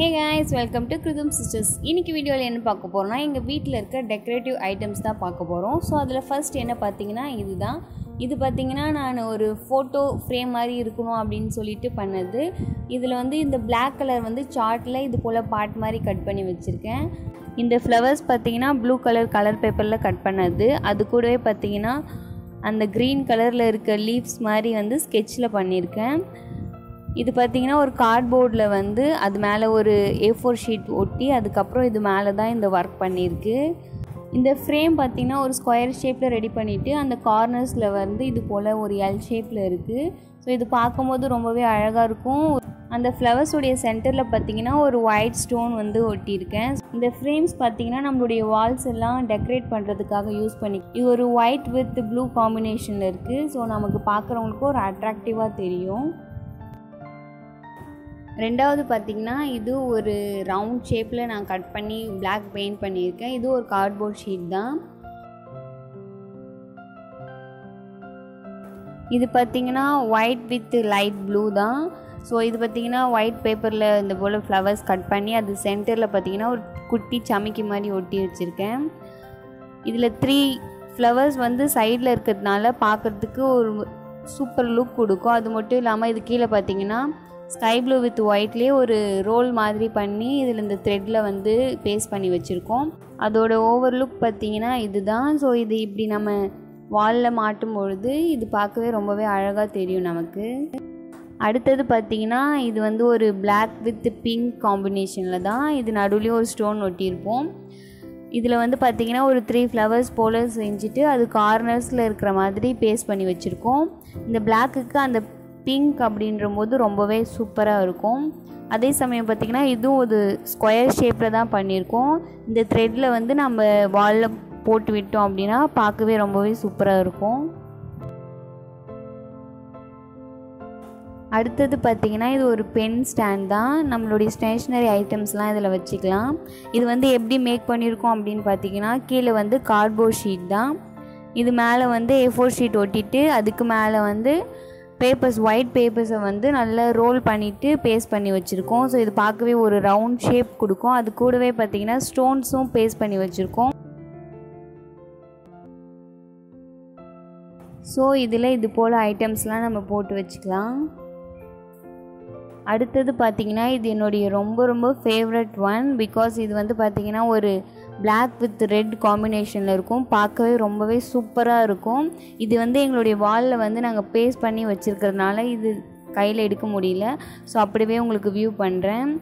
hey guys welcome to Kirutham sisters இன்னைக்கு வீடியோவில் என்ன பார்க்க போகிறோம்னா எங்கள் வீட்டில் இருக்க டெக்கரேட்டிவ் ஐட்டம்ஸ் தான் பார்க்க போகிறோம் ஸோ அதில் ஃபர்ஸ்ட் என்ன பார்த்தீங்கன்னா இதுதான் இது பார்த்தீங்கன்னா நான் ஒரு ஃபோட்டோ ஃப்ரேம் மாதிரி இருக்கணும் அப்படின்னு சொல்லிட்டு பண்ணது இதில் வந்து இந்த Black கலர் வந்து சார்ட்டில் இது போல் பார்ட் மாதிரி கட் பண்ணி வச்சுருக்கேன் இந்த ஃப்ளவர்ஸ் பார்த்தீங்கன்னா ப்ளூ கலர் கலர் பேப்பரில் கட் பண்ணது அது கூடவே பார்த்தீங்கன்னா அந்த க்ரீன் கலரில் இருக்க லீவ்ஸ் மாதிரி வந்து ஸ்கெட்சில் பண்ணியிருக்கேன் இது பார்த்தீங்கன்னா ஒரு கார்ட்போர்டில் வந்து அது மேலே ஒரு ஏ ஃபோர் ஷீட் ஒட்டி அதுக்கப்புறம் இது மேலே தான் இந்த ஒர்க் பண்ணியிருக்கு இந்த ஃப்ரேம் பார்த்தீங்கன்னா ஒரு ஸ்கொயர் ஷேப்பில் ரெடி பண்ணிவிட்டு அந்த கார்னர்ஸில் வந்து இது போல் ஒரு எல் ஷேப்பில் இருக்குது ஸோ இது பார்க்கும்போது ரொம்பவே அழகாக இருக்கும் அந்த ஃப்ளவர்ஸுடைய சென்டரில் பார்த்தீங்கன்னா ஒரு ஒயிட் ஸ்டோன் வந்து ஒட்டியிருக்கேன் இந்த ஃப்ரேம்ஸ் பார்த்தீங்கன்னா நம்மளுடைய வால்ஸ் எல்லாம் டெக்கரேட் பண்ணுறதுக்காக யூஸ் பண்ணி இது ஒரு ஒயிட் வித் ப்ளூ காம்பினேஷனில் இருக்குது ஸோ நமக்கு பார்க்குறவங்களுக்கும் ஒரு அட்ராக்டிவாக தெரியும் ரெண்டாவது பார்த்திங்கன்னா இது ஒரு ரவுண்ட் ஷேப்பில் நான் கட் பண்ணி Black பெயிண்ட் பண்ணியிருக்கேன் இது ஒரு கார்ட்போர்ட் ஷீட் தான் இது பார்த்திங்கன்னா ஒயிட் வித் லைட் ப்ளூ தான் ஸோ இது பார்த்திங்கன்னா ஒயிட் பேப்பரில் இந்த போல் ஃப்ளவர்ஸ் கட் பண்ணி அது சென்டரில் பார்த்திங்கன்னா ஒரு குட்டி சமைக்கி மாதிரி ஒட்டி வச்சுருக்கேன் இதில் த்ரீ ஃப்ளவர்ஸ் வந்து சைடில் இருக்கிறதுனால பார்க்குறதுக்கு ஒரு சூப்பர் லுக் கொடுக்கும் அது மட்டும் இல்லாமல் இது கீழே பார்த்தீங்கன்னா ஸ்கை ப்ளூ வித் ஒயிட்லேயே ஒரு ரோல் மாதிரி பண்ணி இதில் இந்த த்ரெட்டில் வந்து பேஸ்ட் பண்ணி வச்சுருக்கோம் அதோட ஓவர் லுக் பார்த்தீங்கன்னா இதுதான் ஸோ இது இப்படி நம்ம வாலில் மாட்டும் பொழுது இது பார்க்கவே ரொம்பவே அழகாக தெரியும் நமக்கு அடுத்தது பார்த்தீங்கன்னா இது வந்து ஒரு Black வித் பிங்க் காம்பினேஷனில் தான் இது நடுவுலேயும் ஒரு ஸ்டோன் ஒட்டியிருப்போம் இதில் வந்து பார்த்திங்கன்னா ஒரு த்ரீ ஃப்ளவர்ஸ் போல் செஞ்சுட்டு அது கார்னர்ஸில் இருக்கிற மாதிரி பேஸ்ட் பண்ணி வச்சுருக்கோம் இந்த பிளாக்குக்கு அந்த பிங்க் அப்படின்ற போது ரொம்பவே சூப்பராக இருக்கும் அதே சமயம் பார்த்திங்கன்னா இதுவும் ஒரு ஸ்கொயர் ஷேப்பில் தான் பண்ணியிருக்கோம் இந்த த்ரெட்டில் வந்து நம்ம வாலில் போட்டு விட்டோம் அப்படின்னா பார்க்கவே ரொம்பவே சூப்பராக இருக்கும் அடுத்தது பார்த்திங்கன்னா இது ஒரு பென் ஸ்டாண்ட் தான் நம்மளுடைய ஸ்டேஷ்னரி ஐட்டம்ஸ்லாம் இதில் வச்சுக்கலாம் இது வந்து எப்படி மேக் பண்ணியிருக்கோம் அப்படின்னு பார்த்தீங்கன்னா கீழே வந்து கார்ட்போர்ட் ஷீட் தான் இது மேலே வந்து ஏ ஃபோர் ஷீட் ஒட்டிட்டு அதுக்கு மேலே வந்து பேப்பர்ஸ் ஒயிட் பேப்பர்ஸை வந்து நல்லா ரோல் பண்ணிவிட்டு பேஸ்ட் பண்ணி வச்சுருக்கோம் ஸோ இது பார்க்கவே ஒரு ரவுண்ட் ஷேப் கொடுக்கும் அது கூடவே பார்த்திங்கன்னா ஸ்டோன்ஸும் பேஸ்ட் பண்ணி வச்சுருக்கோம் ஸோ இதில் இது போல் ஐட்டம்ஸ்லாம் நம்ம போட்டு வச்சுக்கலாம் அடுத்தது பார்த்திங்கன்னா இது என்னுடைய ரொம்ப ரொம்ப ஃபேவரட் ஒன் பிகாஸ் இது வந்து பார்த்திங்கன்னா ஒரு Black வித் ரெட் காம்பினேஷனில் இருக்கும் பார்க்கவே ரொம்பவே சூப்பராக இருக்கும் இது வந்து எங்களுடைய வாலில் வந்து நாங்கள் பேஸ்ட் பண்ணி வச்சுருக்கிறதுனால இது கையில் எடுக்க முடியல ஸோ அப்படியே உங்களுக்கு வியூ பண்ணுறேன்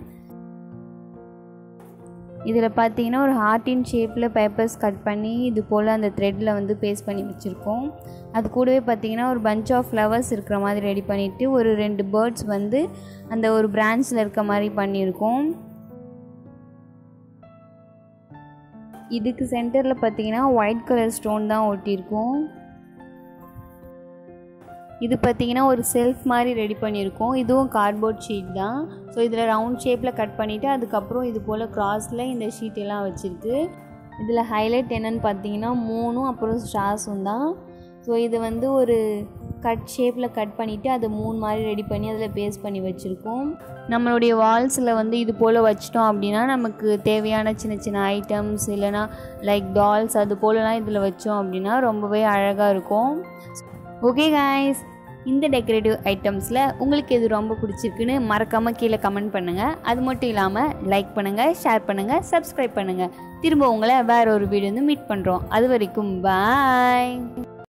இதில் பார்த்தீங்கன்னா ஒரு ஹார்ட்டின் ஷேப்பில் பேப்பர்ஸ் கட் பண்ணி இது போல் அந்த த்ரெட்டில் வந்து பேஸ்ட் பண்ணி வச்சுருக்கோம் அது கூடவே பார்த்தீங்கன்னா ஒரு பஞ்ச் ஆஃப் ஃப்ளவர்ஸ் இருக்கிற மாதிரி ரெடி பண்ணிவிட்டு ஒரு ரெண்டு பேர்ட்ஸ் வந்து அந்த ஒரு பிரான்ச்சில் இருக்க மாதிரி பண்ணியிருக்கோம் இதுக்கு சென்டரில் பார்த்தீங்கன்னா ஒயிட் கலர் ஸ்டோன் தான் ஒட்டியிருக்கோம் இது பார்த்தீங்கன்னா ஒரு செல்ஃப் மாதிரி ரெடி பண்ணியிருக்கோம் இதுவும் கார்ட்போர்ட் ஷீட் தான் ஸோ இதில் ரவுண்ட் ஷேப்பில் கட் பண்ணிவிட்டு அதுக்கப்புறம் இது போல் கிராஸில் இந்த ஷீட் எல்லாம் வச்சுருக்கு இதில் ஹைலைட் என்னென்னு பார்த்தீங்கன்னா மூணும் அப்புறம் ஸ்டார்ஸும் தான் ஸோ இது வந்து ஒரு கட் ஷேப்பில் கட் பண்ணிவிட்டு அதை மூணு மாதிரி ரெடி பண்ணி அதில் பேஸ்ட் பண்ணி வச்சுருக்கோம் நம்மளுடைய வால்ஸில் வந்து இது போல் வச்சிட்டோம் அப்படின்னா நமக்கு தேவையான சின்ன சின்ன ஐட்டம்ஸ் இல்லைனா லைக் டால்ஸ் அது போலலாம் இதில் வச்சோம் அப்படின்னா ரொம்பவே அழகாக இருக்கும் ஓகே காய்ஸ் இந்த டெக்கரேட்டிவ் ஐட்டம்ஸில் உங்களுக்கு எது ரொம்ப பிடிச்சிருக்குன்னு மறக்காமல் கீழே கமெண்ட் பண்ணுங்கள் அது மட்டும் இல்லாமல் லைக் பண்ணுங்கள் ஷேர் பண்ணுங்கள் சப்ஸ்கிரைப் பண்ணுங்கள் திரும்ப உங்களை வேற ஒரு வீடியோ வந்து மீட் பண்ணுறோம் அது வரைக்கும் பாய்